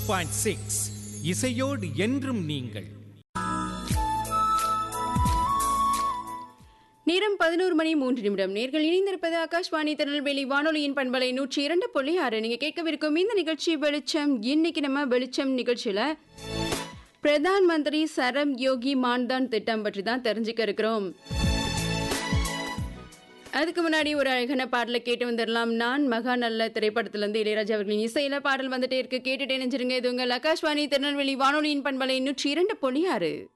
point six இசையோடு என்றும் நீங்கள் நேரம் பதினோரு மணி மூன்று நிமிடம் நேர்கள் இணைந்திருப்பது ஆகாஷ்வாணி திருநெல்வேலி வானொலியின் பண்பலை நூற்றி இரண்டு புள்ளி ஆறு நீங்க கேட்கவிருக்கும் இந்த நிகழ்ச்சி வெளிச்சம் இன்னைக்கு நம்ம வெளிச்சம் நிகழ்ச்சியில பிரதான் மந்திரி சரம் யோகி மான்தான் திட்டம் பற்றி தான் தெரிஞ்சுக்க இருக்கிறோம் அதுக்கு முன்னாடி ஒரு அழகான பாடலை கேட்டு வந்துடலாம் நான் மகா நல்ல திரைப்படத்திலிருந்து இளையராஜா அவர்களின் இசையில பாடல் வந்துட்டே இருக்கு கேட்டுட்டே நினைச்சிருங்க இது உங்கள் ஆகாஷ்வாணி திருநெல்வேலி வானொலியின் பண்பலை நூற்றி இரண்டு புள்ளி ஆறு